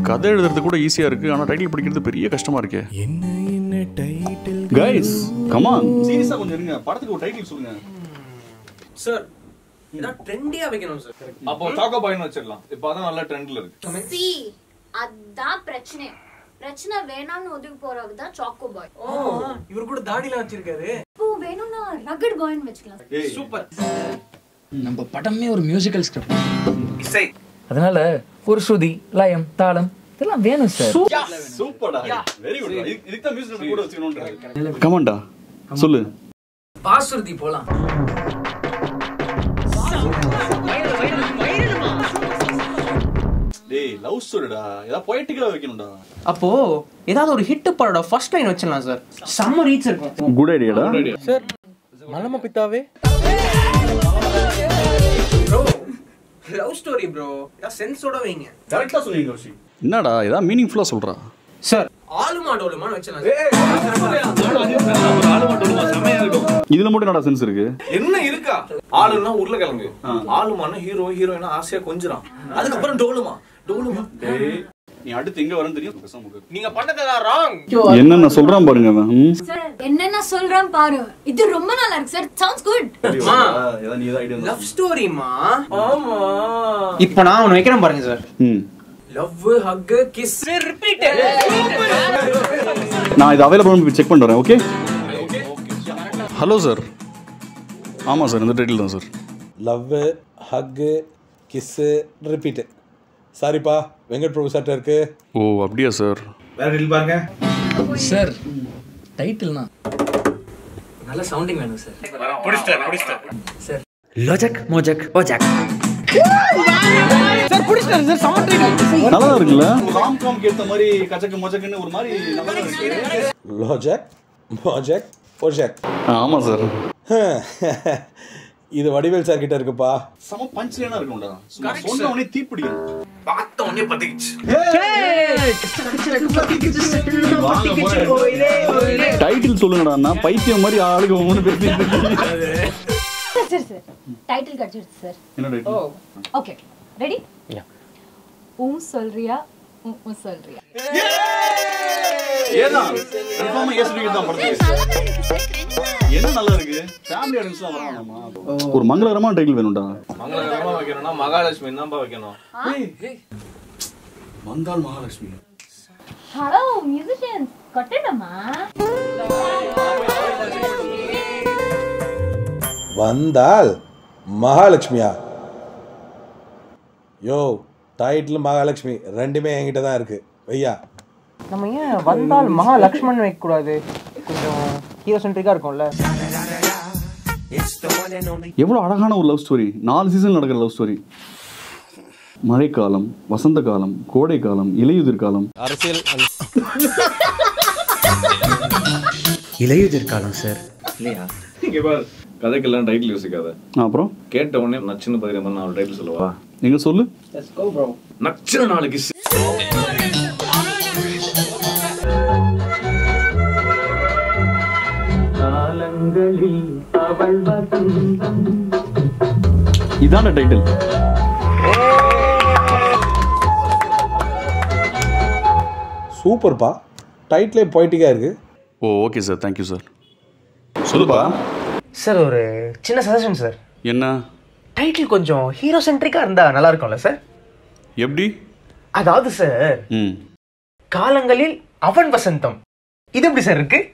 கதை எழுதுறது கூட ஈஸியாக இருக்குது ஆனால் டைட்டில் படிக்கிறது பெரிய கஷ்டமாக இருக்கே என்ன என்ன டைட்டில் கைஸ் கமான் சீரியஸாக கொஞ்சம் இருங்க படத்துக்கு ஒரு டைட்டில் சொல்லுங்க சார் இதான் ட்ரெண்டியா வைக்கணும் சார் அப்போ சாக்கோ பாய்னு வச்சிடலாம் இப்போ அதான் நல்ல ட்ரெண்ட்ல இருக்கு சி அதான் பிரச்சனை பிரச்சனை வேணாம்னு ஒதுக்கி போறவர் தான் சாக்கோ பாய் ஓ இவர் கூட தாடிலாம் வச்சிருக்காரு இப்போ வேணும்னா ரகட் பாய்னு வச்சுக்கலாம் சூப்பர் நம்ம படமே ஒரு மியூசிக்கல் ஸ்கிரிப்ட் இசை அதனால ஒரு ஸ்ருதி லயம் தாளம் இதெல்லாம் வேணும் சார் சூப்பர்டா வெரி குட் இதுக்கு தான் மியூசிக் கூட வச்சுக்கணும்ன்றது கமான்டா சொல்லு பாசுருதி போலாம் டேய் லவ் ஸ்டோரிடா ஏதாவது பொயட்டிக்கலா வைக்கணும்டா அப்போ ஏதாவது ஒரு ஹிட் படோட ஃபர்ஸ்ட் லைன் வச்சிடலாம் சார் செம்ம ரீச் இருக்கும் குட் ஐடியாடா சார் மலம பித்தாவே ப்ரோ லவ் ஸ்டோரி ப்ரோ ஏதாவது சென்ஸோட வைங்க கரெக்டா சொன்னீங்க கௌஷி என்னடா ஏதாவது மீனிங்ஃபுல்லா சொல்றா சார் ஆளுமா டோலுமான்னு வச்சிடலாம் sir. இதுல மட்டும் என்னடா சென்ஸ் இருக்கு என்ன இருக்கா ஆளுன்னா உருளைக்கிழங்கு ஆளுமான ஹீரோ ஹீரோயினா ஆசையா கொஞ்சறான் அதுக்கப்புறம் டோலுமா டோலுமா நீ அடுத்து எங்க வரேன்னு தெரியும் பேசாம உட்காரு. நீங்க பண்ணதெல்லாம் ராங் என்னென்ன சொல்றான் பாருங்க அவன் ம். சார் என்னென்ன சொல்றான் பாரு இது ரொம்ப நல்லா இருக்கு சார் சவுண்ட்ஸ் குட் ஏதாவது நீ ஏதாவது idea இருந்தா லவ் ஸ்டோரிமா ஆமா இப்போ நான் ஒன்னு வைக்கிறேன் பாருங்க சார் ம். லவ் ஹக் கிஸ் ரிப்பீட் நான் இது அவைலபிள் செக் பண்ணிட்டு வரேன் ஓகே ஹலோ சார் ஆமாம் சார் இந்த டைட்டில் தான் sir love hug kiss repeat சாரிப்பா வெங்கட் பிரபு சார்ட்ட இருக்கு ஓ அப்படியா சார் வேற ரீல் பாருங்க சார் டைட்டில்னா நல்ல சவுண்டிங் வேணும் சார் சார் லோஜக் மோஜக் ஓஜக் நல்லா தான் இருக்குல்ல ராம் காம் ஏத்த மாதிரி கச்சக்கு மொச்சக்குன்னு ஒரு மாதிரி நல்லா இருக்கு லோஜக் மோஜக் ஓஜக் ஆமாம் சார் இது வடிவேல் சார் கிட்ட இருக்குப்பா சம பஞ்ச்லேனா இருக்கும்டா சும்மா சொன்ன உடனே தீப்பிடிக்கும் பார்த்த உடனே பத்திக்கிச்சு டைட்டில் சொல்லுங்கடா நான் பைத்தியம் மாதிரி ஆளுக்கு ஒன்று பேசிட்டு இருக்கீங்க. சரி சார் டைட்டில் கிடைச்சிருச்சு சார் என்ன டைட்டில் ஓகே ரெடி உம் சொல்றியா உம் உம் சொல்றியா ஏதான் கன்ஃபார்மா ஏஸ் தான் படத்துக்கு என்ன நல்லா இருக்கு ஃபேமிலி ஆடியன்ஸ் தான் வராங்கம்மா ஒரு மங்களகரமான டைட்டில் வேணும்டா மங்களகரமா வைக்கணும்னா மகாலட்சுமி தான்ப்பா வைக்கணும் வந்தால் மகாலட்சுமி ஹலோ மியூசிஷியன்ஸ் கட்டணமா வந்தால் மகாலட்சுமியா யோ டைட்டில் மகாலட்சுமி ரெண்டுமே என்கிட்ட தான் இருக்கு வையா நம்ம ஏன் வந்தால் மகா லக்ஷ்மண் வைக்க கூடாது கொஞ்சம் ஹீரோ சென்ட்ரிக்கா இருக்கும்ல எவ்வளோ அழகான ஒரு லவ் ஸ்டோரி நாலு சீசன் நடக்கிற லவ் ஸ்டோரி மழைக்காலம் வசந்த காலம் கோடை காலம் இலையுதிர் காலம் அரசியல் இலையுதிர் காலம் சார் இல்லையா இங்க பாரு கதைக்கெல்லாம் டைட்டில் யோசிக்காத ஆ, அப்புறம் கேட்ட உடனே நச்சுன்னு பதினே நான் ஒரு டைட்டில் சொல்லவா எங்க சொல்லு நச்சுன்னு நாளைக்கு இதான டைட்டில் சூப்பர்ப்பா டைட்டிலே பொய்ட்டிக்காக இருக்கு ஓ ஓகே சார் தேங்க்யூ சார் சொல்லுப்பா சார் ஒரு சின்ன சஜஷன் சார் என்ன டைட்டில் கொஞ்சம் ஹீரோ சென்ட்ரிக்கா இருந்தா நல்லா இருக்கும்ல சார் எப்படி அதாவது சார் ம் காலங்களில் அவன் வசந்தம் இது எப்படி சார் இருக்கு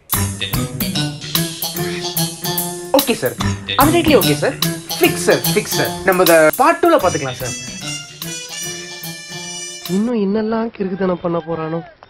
ஓகே சார் அந்த டைட்டிலே okay sir fix sir fix sir நம்ம இதை பார்ட் டூல பாத்துக்கலாம் சார் இன்னும் என்னெல்லாம் கிறுக்குத்தனம் பண்ண போறானோ